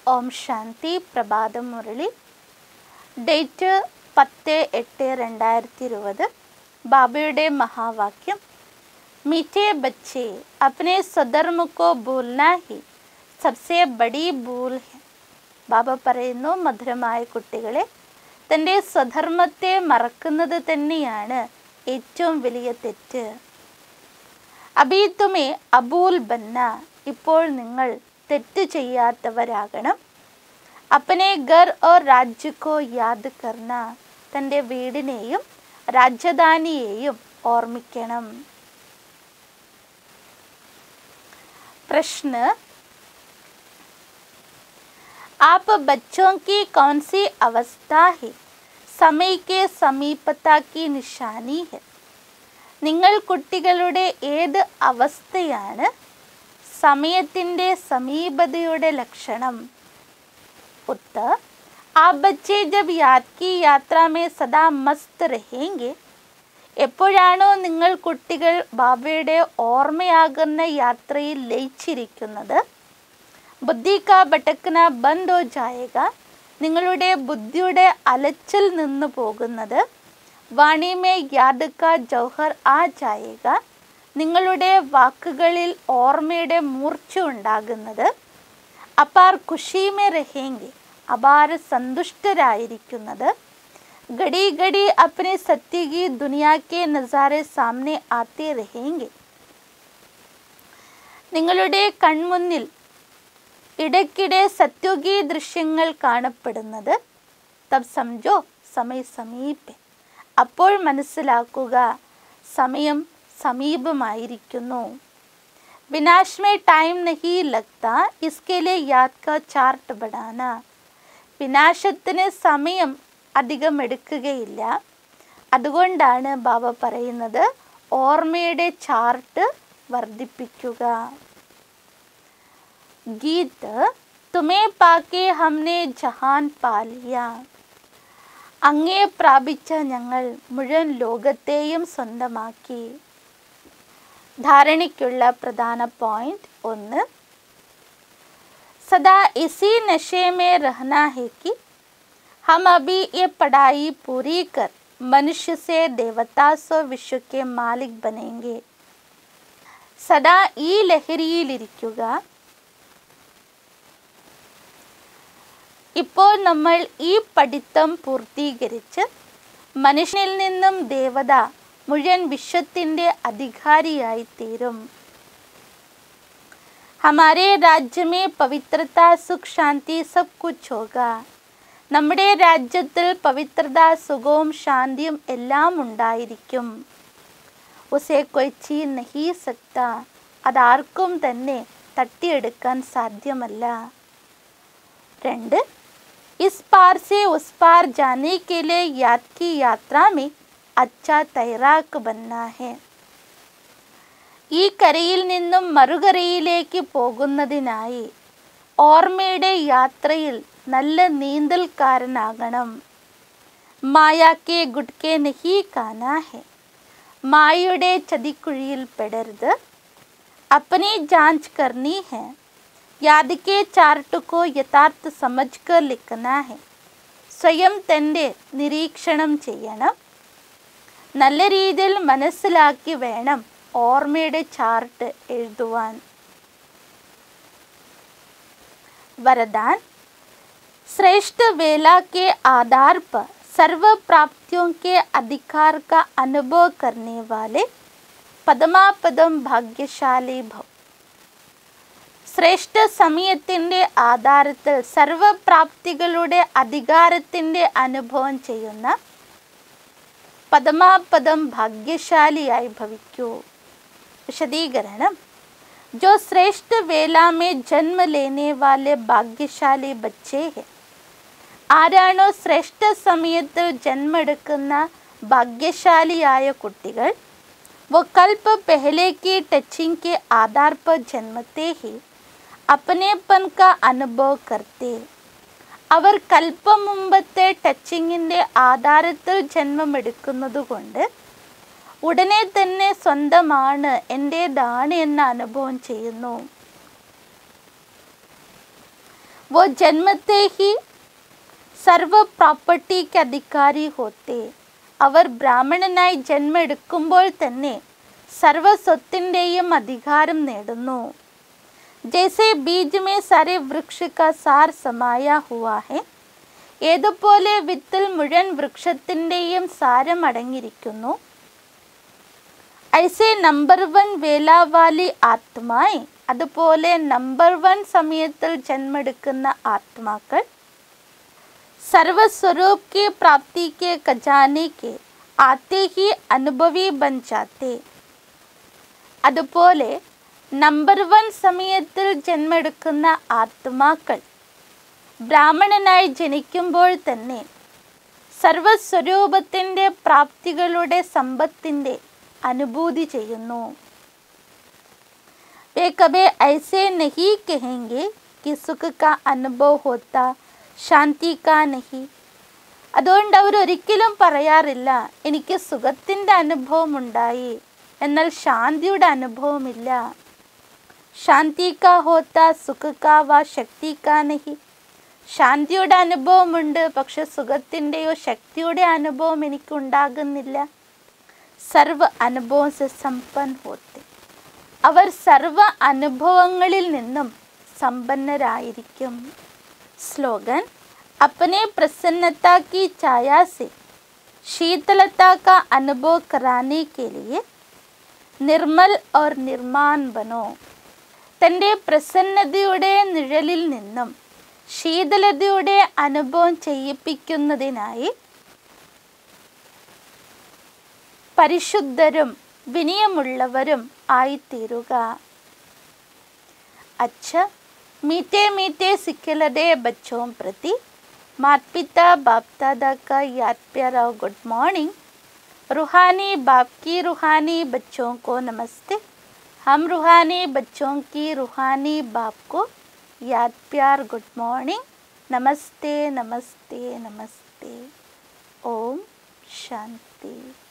ഓം ശാന്തി പ്രഭാതം മുരളി ഡേറ്റ് പത്ത് എട്ട് രണ്ടായിരത്തി ഇരുപത് ബാബയുടെ മഹാവാക്യം മീഠे बच्चे अपने സ്വധർമ്മ को ഭൂൽനാ ഹി സബ്സെ ബഡി ഭൂൽ ഹെ ബാബ പറയുന്നു മധുരമായ കുട്ടികളെ തൻ്റെ സ്വധർമ്മത്തെ മറക്കുന്നത് തന്നെയാണ് ഏറ്റവും വലിയ തെറ്റ് അബി തുമേ അബൂൽ ബന്ന ഇപ്പോൾ നിങ്ങൾ തെറ്റ് ചെയ്യാത്തവരാകണം അപ്പനെ ഗർ ഓർ രാജ്യക്കോ യാദ് കർണ തൻ്റെ വീടിനെയും രാജധാനിയെയും ഓർമ്മിക്കണം प्रश्न आप बच्चों की कौन सी अवस्था है समय के समीपता की निशानी है നിങ്ങൾ കുട്ടികളുടെ ഏത് അവസ്ഥയാണ് സമയത്തിൻ്റെ സമീപതയുടെ ലക്ഷണം उत्तर आप बच्चे जब याद की यात्रा में सदा मस्त रहेंगे എപ്പോഴാണോ നിങ്ങൾ കുട്ടികൾ ബാബയുടെ ഓർമ്മയാകുന്ന യാത്രയിൽ ലയിച്ചിരിക്കുന്നത് ബുദ്ധി കാ ഭട്ടക്കന ബന്ദ് ഹോ ജായേഗ നിങ്ങളുടെ ബുദ്ധിയുടെ അലച്ചിൽ നിന്ന് പോകുന്നത് വാണിമേ യാദ് കാ ജൗഹർ ആ ജായേഗ നിങ്ങളുടെ വാക്കുകളിൽ ഓർമ്മയുടെ മൂർച്ച ഉണ്ടാകുന്നത് അപ്പാർ ഖുഷിമേ രഹേങ്കെ അപാര സന്തുഷ്ടരായിരിക്കുന്നത് घड़ी घड़ी अपने सत्य की दुनिया के नज़ारे सामने आते रहेंगे നിങ്ങളുടെ കൺമുന്നിൽ ഇടയ്ക്കിടെ സത്യുഗി ദൃശ്യങ്ങൾ കാണപ്പെടുന്നത് തബ് സംജോ സമയ സമീപെ അപ്പോൾ മനസ്സിലാക്കുക സമയം സമീപമായിരിക്കുന്നു വിനാശ് മേ ടൈം നഹി ലഗ്ത ഇസ്കെ ലിയെ യാദ് കാ ചാർട്ട് ബടാന വിനാശത്തിന് സമയം അധികം എടുക്കുകയില്ല അതുകൊണ്ടാണ് ബാബ പറയുന്നത് ഓർമ്മയുടെ ചാർട്ട് വർദ്ധിപ്പിക്കുക ഗീത് തുമേ പാക്കെ ഹംനെ ജഹാൻ പാലിയ അങ്ങേ പ്രാപിച്ച ഞങ്ങൾ മുഴുവൻ ലോകത്തെയും സ്വന്തമാക്കി ധാരണയ്ക്കുള്ള പ്രധാന പോയിന്റ് ഒന്ന് സദാ ഇസി നശേ മേ രഹന ഹെ കി हम अभी ये पढ़ाई पूरी कर मनुष्य से देवता सो विश्व के मालिक बनेंगे സദാ ഈ ലഹരിയിലിരിക്കുക ഇപ്പോൾ നമ്മൾ ഈ പഠിത്തം പൂർത്തീകരിച്ച് മനുഷ്യനിൽ നിന്നും ദേവത മുഴുവൻ വിശ്വത്തിൻ്റെ അധികാരിയായി തീരും ഹമാരെ രാജ്യമേ പവിത്രത സുഖ് ശാന്തി സബ് കുച്ച് ഹോഗ നമ്മുടെ രാജ്യത്തിൽ പവിത്രത സുഖവും ശാന്തിയും എല്ലാം ഉണ്ടായിരിക്കും ഉസേ കൊച്ചി നഹി സക്ത അതാർക്കും തന്നെ തട്ടിയെടുക്കാൻ സാധ്യമല്ല രണ്ട് इस पार से उस पार जाने के लिए याद की यात्रा में अच्छा तैराक बनना है ഈ കരയിൽ നിന്നും മറുകരയിലേക്ക് പോകുന്നതിനായി ഓർമ്മയുടെ യാത്രയിൽ നല്ല നീന്തൽക്കാരനാകണം മായാക്കെ ഗുഡ്കെ നഹി കാനാ ഹെ മായയുടെ ചതിക്കുഴിയിൽ പെടരുത് अपनी जांच करनी है याद के चार्ट को യഥാർത്ഥ समझकर लिखना है സ്വയം തൻ്റെ നിരീക്ഷണം ചെയ്യണം നല്ല രീതിയിൽ മനസ്സിലാക്കി വേണം ഓർമ്മയുടെ ചാർട്ട് എഴുതുവാൻ वरदान श्रेष्ठ वेला के आधार पर सर्व प्राप्तियों के अधिकार का अनुभव करने वाले പദമാപദം ഭാഗ്യശാലി ഭവ് ശ്രേഷ്ഠ സമയത്തിൻ്റെ ആധാരത്തിൽ സർവപ്രാപ്തികളുടെ അധികാരത്തിൻ്റെ അനുഭവം ചെയ്യുന്ന പദമാപദം ഭാഗ്യശാലിയായി ഭവിക്കൂ വിശദീകരണം जो श्रेष्ठ वेला में जन्म लेने वाले भाग्यशाली बच्चे हैं ആരാണോ ശ്രേഷ്ഠ സമയത്ത് ജന്മെടുക്കുന്ന ഭാഗ്യശാലിയായ കുട്ടികൾ वो कल्प पहले की टचिंग के आधार पर जन्मते ही अपनेपन का അനുഭവ करते അവർ കൽപ്പം മുമ്പത്തെ ടച്ചിങ്ങിൻ്റെ ആധാരത്തിൽ ജന്മമെടുക്കുന്നതുകൊണ്ട് ഉടനെ തന്നെ സ്വന്തമാണ് എൻ്റേതാണ് എന്ന അനുഭവം ചെയ്യുന്നു वो जन्मते ही സർവ പ്രോപ്പർട്ടിക്ക് അധികാരി ഹോത്തെ അവർ ബ്രാഹ്മണനായി ജന്മെടുക്കുമ്പോൾ തന്നെ സർവ സ്വത്തിൻ്റെയും അധികാരം നേടുന്നു ജैसे बीज में सारे वृक्ष का सार समाया हुआ है ഏതുപോലെ വിത്തിൽ മുഴുവൻ വൃക്ഷത്തിൻ്റെയും സാരം അടങ്ങിയിരിക്കുന്നു ഐസെ നമ്പർ വൺ വേലാവാലി ആത്മായ് അതുപോലെ നമ്പർ വൺ സമയത്തിൽ ജന്മെടുക്കുന്ന ആത്മാക്കൾ सर्वस्वरूप की प्राप्ति के खजाने के आते ही അനുഭവി ബൻ ജാത്തെ അതുപോലെ നമ്പർ വൺ സമയത്തിൽ ജന്മെടുക്കുന്ന ആത്മാക്കൾ ബ്രാഹ്മണനായി ജനിക്കുമ്പോൾ തന്നെ സർവസ്വരൂപത്തിൻ്റെ പ്രാപ്തികളുടെ സമ്പത്തിൻ്റെ അനുഭൂതി ചെയ്യുന്നു वे कभी ऐसे नहीं कहेंगे कि सुख का अनुभव होता ശാന്തി കാ നഹി അതുകൊണ്ട് അവർ ഒരിക്കലും പറയാറില്ല എനിക്ക് സുഖത്തിൻ്റെ അനുഭവം ഉണ്ടായി എന്നാൽ ശാന്തിയുടെ അനുഭവമില്ല ശാന്തി കാ ഹോത്ത സുഖ കാ വാ ശക്തി കാ നഹി ശാന്തിയുടെ അനുഭവമുണ്ട് പക്ഷെ സുഖത്തിൻ്റെയോ ശക്തിയുടെ അനുഭവം എനിക്കുണ്ടാകുന്നില്ല സർവ അനുഭവം സെ സമ്പൻ ഹോത്തെ അവർ സർവ അനുഭവങ്ങളിൽ നിന്നും സമ്പന്നരായിരിക്കും स्लोगन अपने प्रसन्नता की छाया से शीतलता का अनुभव कराने के लिए നിർമ്മൽ ഓർ നിർമാൻ ബനോ തൻ്റെ പ്രസന്നതയുടെ നിഴലിൽ നിന്നും ശീതലതയുടെ അനുഭവം ചെയ്യിപ്പിക്കുന്നതിനായി പരിശുദ്ധരും വിനയമുള്ളവരും ആയിത്തീരുക അച്ഛ मीठे मीठे सिखलदे बच्चों प्रति माता पिता बाप दादा का याद प्यारा गुड मॉर्निंग रूहानी बाप की रूहानी बच्चों को नमस्ते हम रूहानी बच्चों की रूहानी बाप को याद प्यार गुड मॉर्निंग नमस्ते नमस्ते नमस्ते ओम शांति